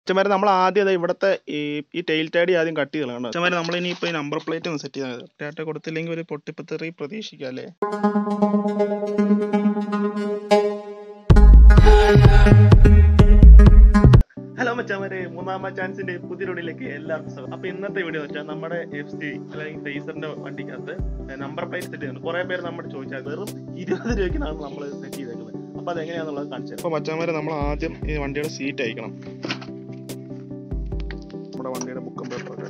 അച്ഛന്മാരെ നമ്മൾ ആദ്യം അത് ഇവിടുത്തെ ഈ ഈ ടെയിൽ ടാഡി ആദ്യം കട്ട് ചെയ്ത് കളയണം അച്ഛന്മാരെ നമ്മൾ ഇനി ഇപ്പോൾ ഈ നമ്പർ പ്ലേറ്റ് ഒന്ന് സെറ്റ് ചെയ്താൽ ടാറ്റ കൊടുത്തില്ലെങ്കിൽ ഒരു പൊട്ടിപ്പത്തെറി പ്രതീക്ഷിക്കാം അല്ലേ ഹലോ മച്ചാമാരെ മൂന്നാമ ചാൻസിന്റെ പുതിയ റോഡിലേക്ക് എല്ലാവർക്കും സ്വാഗതം അപ്പൊ ഇന്നത്തെ വീഡിയോ വെച്ചാൽ നമ്മുടെ എഫ് സി അല്ലെങ്കിൽ ഫേസറിന്റെ വണ്ടിക്കകത്ത് നമ്പർ പ്ലേറ്റ് സെറ്റ് ചെയ്യുന്നുണ്ട് കുറെ പേര് നമ്മുടെ ചോദിച്ചാൽ വെറും ഇരുപത് രൂപയ്ക്കാണ് നമ്മൾ സെറ്റ് ചെയ്തേക്കുന്നത് അപ്പൊ അതെങ്ങനെയാണെന്നുള്ളത് കാണിച്ചത് അപ്പൊ മച്ചാമാരെ നമ്മൾ ആദ്യം ഈ വണ്ടിയുടെ സീറ്റ് അയക്കണം നമ്മുടെ വണ്ടിയുടെ ബുക്കും പേപ്പറൊക്കെ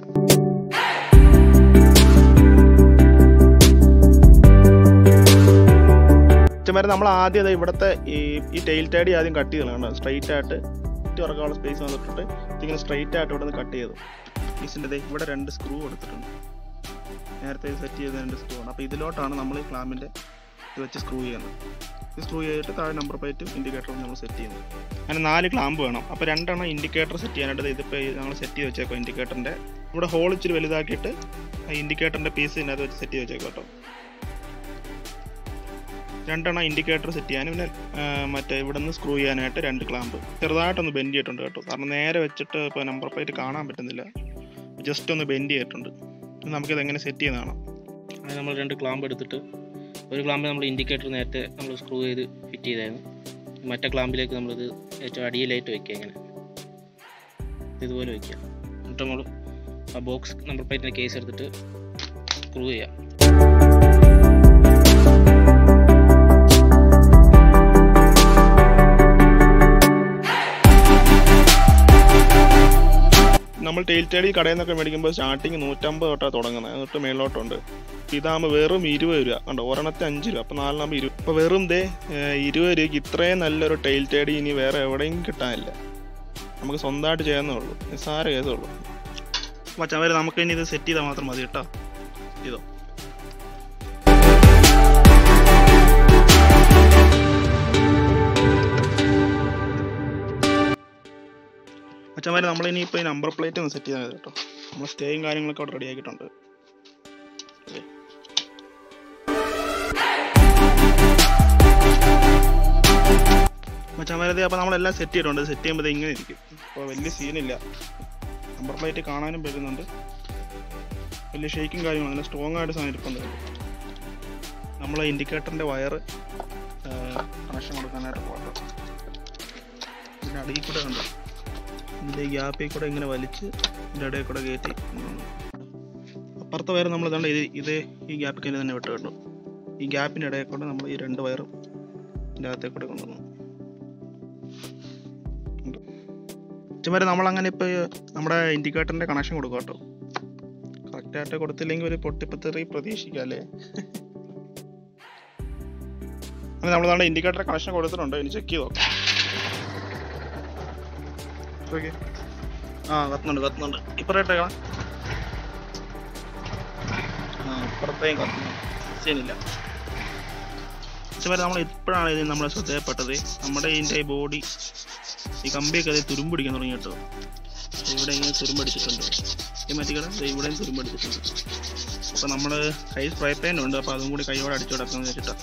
അച്ഛന്മാരെ നമ്മൾ ആദ്യം അത് ഇവിടുത്തെ ഈ ഈ ടെയിൽ ടാഡി ആദ്യം കട്ട് ചെയ്ത് കളയണം സ്ട്രൈറ്റ് ആയിട്ട് ചുറ്റി ഉറക്കാനുള്ള സ്പേസ് വന്നിട്ടിട്ട് ഇതിങ്ങനെ സ്ട്രൈറ്റ് ആയിട്ട് ഇവിടെ നിന്ന് കട്ട് ചെയ്തു പീസിൻ്റെ ഇവിടെ രണ്ട് സ്ക്രൂ കൊടുത്തിട്ടുണ്ട് നേരത്തെ സെറ്റ് ചെയ്ത രണ്ട് സ്ക്രൂ ആണ് അപ്പോൾ ഇതിലോട്ടാണ് നമ്മൾ ഈ ക്ലാമ്പിൻ്റെ ഇത് വെച്ച് സ്ക്രൂ ചെയ്യുന്നത് ഇത് സ്ക്രൂ ചെയ്തിട്ട് താഴെ നമ്പർ പ്ലേറ്റും ഇൻഡിക്കേറ്ററും നമ്മൾ സെറ്റ് ചെയ്യുന്നത് അങ്ങനെ നാല് ക്ലാമ്പ് വേണം അപ്പോൾ രണ്ടെണ്ണം ഇൻഡിക്കേറ്റർ സെറ്റ് ചെയ്യാനായിട്ട് ഇതിപ്പോൾ ഞങ്ങൾ സെറ്റ് ചെയ്ത് വെച്ചേക്കോ ഇൻഡിക്കേറ്ററിൻ്റെ ഇവിടെ ഹോൾ ഇച്ചിരി വലുതാക്കിയിട്ട് ഇൻഡിക്കേറ്ററിൻ്റെ പീസ് ഇതിനകത്ത് വെച്ച് സെറ്റ് ചെയ്ത് വെച്ചേക്കോ കേട്ടോ രണ്ടെണ്ണം ഇൻഡിക്കേറ്റർ സെറ്റ് ചെയ്യാനും പിന്നെ ആ, മറ്റേ ഇവിടെ നിന്ന് സ്ക്രൂ ചെയ്യാനായിട്ട് രണ്ട് ക്ലാമ്പ് ചെറുതായിട്ടൊന്ന് ബെൻഡ് ചെയ്തിട്ടുണ്ട് കേട്ടോ കാരണം നേരെ വെച്ചിട്ട് ഇപ്പോൾ നമ്പർ പ്ലേറ്റ് കാണാൻ പറ്റുന്നില്ല ജസ്റ്റ് ഒന്ന് ബെൻഡ് ചെയ്തിട്ടുണ്ട് ഇനി നമുക്കിത് എങ്ങനെ സെറ്റ് ചെയ്യുന്നതാണ് അത് നമ്മൾ രണ്ട് ക്ലാമ്പ് എടുത്തിട്ട് ഒരു ക്ലാമ്പിൽ നമ്മൾ ഇൻഡിക്കേറ്റർ നേരത്തെ നമ്മൾ സ്ക്രൂ ചെയ്ത് ഫിറ്റ് ചെയ്തായിരുന്നു മറ്റേ ക്ലാമ്പിലേക്ക് നമ്മളിത് ഏറ്റവും അടിയിലായിട്ട് വയ്ക്കുക ഇങ്ങനെ ഇതുപോലെ വയ്ക്കുക എന്നിട്ട് നമ്മൾ ആ ബോക്സ് നമ്പർ പ്ലേറ്റിൻ്റെ കേസ് എടുത്തിട്ട് സ്ക്രൂ ചെയ്യാം നമ്മൾ ടെയിൽ ടാഡി കടയിൽ നിന്നൊക്കെ മേടിക്കുമ്പോൾ സ്റ്റാർട്ടിങ് നൂറ്റമ്പത് തൊട്ടാണ് തുടങ്ങുന്നത് എന്നിട്ട് മേളിലോട്ടുണ്ട് ഇതാകുമ്പോൾ വെറും ഇരുപത് രൂപ കണ്ടോ ഒരെണ്ണത്തെ അഞ്ച് രൂപ അപ്പോൾ നാലെണ്ണം ഇരുപത് അപ്പോൾ വെറും ദേ ഏർ, ഇരുപത് രൂപയ്ക്ക് ഇത്രയും നല്ലൊരു ടെയിൽ ടാഡി ഇനി വേറെ എവിടെയും കിട്ടാനില്ല നമുക്ക് സ്വന്തമായിട്ട് ചെയ്യാന്നേ ഉള്ളൂ നിസ്സാര കേസേ ഉള്ളൂ മച്ചാൻ നമുക്ക് ഇനി ഇത് സെറ്റ് ചെയ്താൽ മാത്രം മതി കേട്ടോ ഇതോ അച്ഛന്മാരെ നമ്മളിനി ഇപ്പോൾ ഈ നമ്പർ പ്ലേറ്റ് ഒന്ന് സെറ്റ് ചെയ്താൽ മതി കേട്ടോ നമ്മൾ സ്റ്റേയും കാര്യങ്ങളൊക്കെ അവിടെ റെഡി ആക്കിയിട്ടുണ്ട് ഓക്കേ. മച്ചാന്മാരത് അപ്പോൾ നമ്മളെല്ലാം സെറ്റ് ചെയ്തിട്ടുണ്ട് സെറ്റ് ചെയ്യുമ്പോൾ ഇത് ഇങ്ങനെ ഇരിക്കും അപ്പോൾ വലിയ സീനില്ല നമ്പർ പ്ലേറ്റ് കാണാനും പറ്റുന്നുണ്ട് വലിയ ഷേക്കും കാര്യങ്ങളും അങ്ങനെ സ്ട്രോങ് ആയിട്ട് സാധനം ഇരിപ്പുണ്ട് നമ്മൾ ഇൻഡിക്കേറ്ററിൻ്റെ വയർ കണക്ഷൻ കൊടുക്കാനായിട്ട് പോകട്ടോ പിന്നെ അടിയിൽ കൂടെ കണ്ടു ഇതിൻ്റെ ഗ്യാപ്പിൽ കൂടെ ഇങ്ങനെ വലിച്ച് ഇതിൻ്റെ ഇടയിൽ കൂടെ കയറ്റി ഉം. അപ്പുറത്തെ വയർ നമ്മൾ ഇതാണ്ട് ഇത് ഇത് ഈ ഗ്യാപ്പിൽ തന്നെ തന്നെ വിട്ട് കണ്ടു ഈ ഗ്യാപ്പിൻ്റെ ഇടയിൽ കൂടെ നമ്മൾ ഈ രണ്ട് വയറും ഇതിൻ്റെ അകത്തേക്ക് കൂടെ കൊണ്ടുവന്നു ചുമരെ നമ്മളങ്ങനെ ഇപ്പോൾ നമ്മുടെ ഇൻഡിക്കേറ്ററിൻ്റെ കണക്ഷൻ കൊടുക്കും കേട്ടോ കറക്റ്റായിട്ട് കൊടുത്തില്ലെങ്കിൽ ഒരു പൊട്ടിപ്പത്തെറി പ്രതീക്ഷിക്കാം അല്ലേ അങ്ങനെ നമ്മൾ നമ്മുടെ ഇൻഡിക്കേറ്റർ കണക്ഷൻ കൊടുത്തിട്ടുണ്ട് ഇനി ചെക്ക് ചെയ്ത് നോക്കാം ഓക്കെ ആ കത്തുന്നുണ്ട് കത്തുന്നുണ്ട് ഇപ്പറേട്ടേക്കണം ആ ഇപ്പുറത്തേയും കത്തുന്നു സീനില്ല വരെ നമ്മൾ ഇപ്പോഴാണ് ഇത് നമ്മളെ ശ്രദ്ധയപ്പെട്ടത് നമ്മുടെ ഇതിൻ്റെ ഈ ബോഡി ഈ കമ്പിയൊക്കെ അത് തുരുമ്പടിക്കാൻ തുടങ്ങി കേട്ടോ ദേ ഇവിടെ ഇങ്ങനെ തുരുമ്പടിച്ചിട്ടുണ്ട് ഈ മറ്റിക്കട ഇവിടെയും തുരുമ്പടിച്ചിട്ടുണ്ട് അപ്പോൾ നമ്മൾ കൈ സ്പ്രേ പെയിൻ ഉണ്ട് അപ്പോൾ അതും കൂടി കൈയോടെ അടിച്ചു കിടക്കാമെന്ന് വെച്ചിട്ടാണ്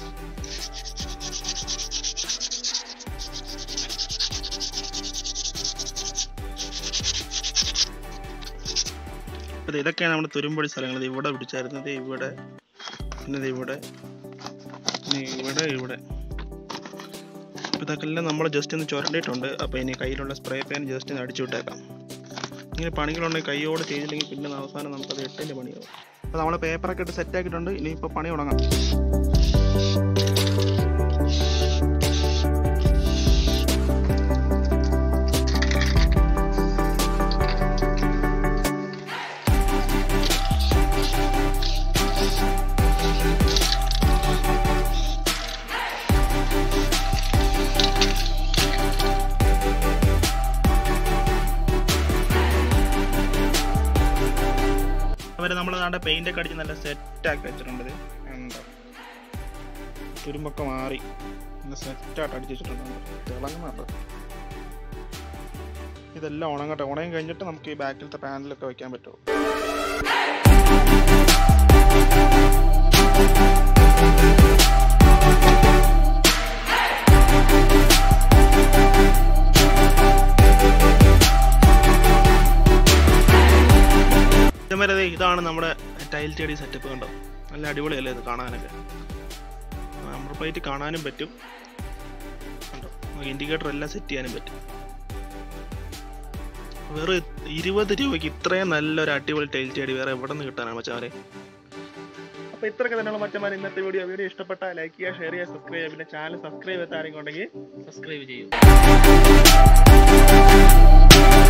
അപ്പോൾ ഇതൊക്കെയാണ് നമ്മുടെ തുരുമ്പടി സ്ഥലങ്ങൾ ഇത് ഇവിടെ പിടിച്ചായിരുന്നത് ഇവിടെ പിന്നെ ഇത് ഇവിടെ പിന്നെ ഇവിടെ ഇവിടെ അപ്പോൾ ഇതൊക്കെല്ലാം നമ്മൾ ജസ്റ്റ് ഒന്ന് ചുരണ്ടിയിട്ടുണ്ട് അപ്പോൾ ഇനി കയ്യിലുള്ള സ്പ്രേ പാൻ ജസ്റ്റ് ഒന്ന് അടിച്ചു വിട്ടേക്കാം ഇങ്ങനെ പണികളുണ്ടെങ്കിൽ കൈയോടെ ചെയ്തില്ലെങ്കിൽ പിന്നെ അവസാനം നമുക്കത് എട്ടിൻ്റെ പണിയാവും അപ്പോൾ നമ്മൾ പേപ്പറൊക്കെ ഇട്ട് സെറ്റ് ആക്കിയിട്ടുണ്ട് ഇനിയിപ്പോൾ പണി തുടങ്ങാം അവരെ നമ്മൾ നാടെ പെയിന്റ് ഒക്കെ അടിച്ച് നല്ല സെറ്റ് ആക്കി വെച്ചിട്ടുണ്ട് ഇത്. കണ്ടോ തുരുമ്പൊക്കെ മാറി നല്ല സെറ്റായിട്ട് അടിച്ച് വെച്ചിട്ടുണ്ട് തിളങ്ങുന്നുണ്ട് ഇതെല്ലാം ഉണങ്ങട്ടെ ഉണങ്ങി കഴിഞ്ഞിട്ട് നമുക്ക് ഈ ബാക്കിലത്തെ പാനലൊക്കെ വെക്കാൻ പറ്റുമോ നമ്മുടെ ടൈൽ ചെടി സെറ്റപ്പ് കണ്ടോ നല്ല അടിപൊളിയല്ലേ ഇത് കാണാനൊക്കെ നമ്പർ പ്ലേറ്റ് കാണാനും പറ്റും കണ്ടോ നമുക്ക് ഇൻഡിക്കേറ്റർ എല്ലാം സെറ്റ് ചെയ്യാനും പറ്റും വെറും ഇരുപത് രൂപയ്ക്ക് ഇത്രയും നല്ലൊരു അടിപൊളി ടൈൽ ചെടി വേറെ എവിടെ നിന്ന് കിട്ടാനാണ് മച്ചാരെ അപ്പൊ ഇത്രയൊക്കെ തന്നെയുള്ള മറ്റന്മാർ ഇന്നത്തെ വീഡിയോ വീഡിയോ ഇഷ്ടപ്പെട്ട ലൈക്ക് ചെയ്യുക ഷെയർ ചെയ്യുക സബ്സ്ക്രൈബ് ചെയ്യുക പിന്നെ ചാനൽ സബ്സ്ക്രൈബ് ചെയ്ത ആരെങ്കിലും ഉണ്ടെങ്കിൽ സബ്സ്ക്രൈബ് ചെയ്യൂ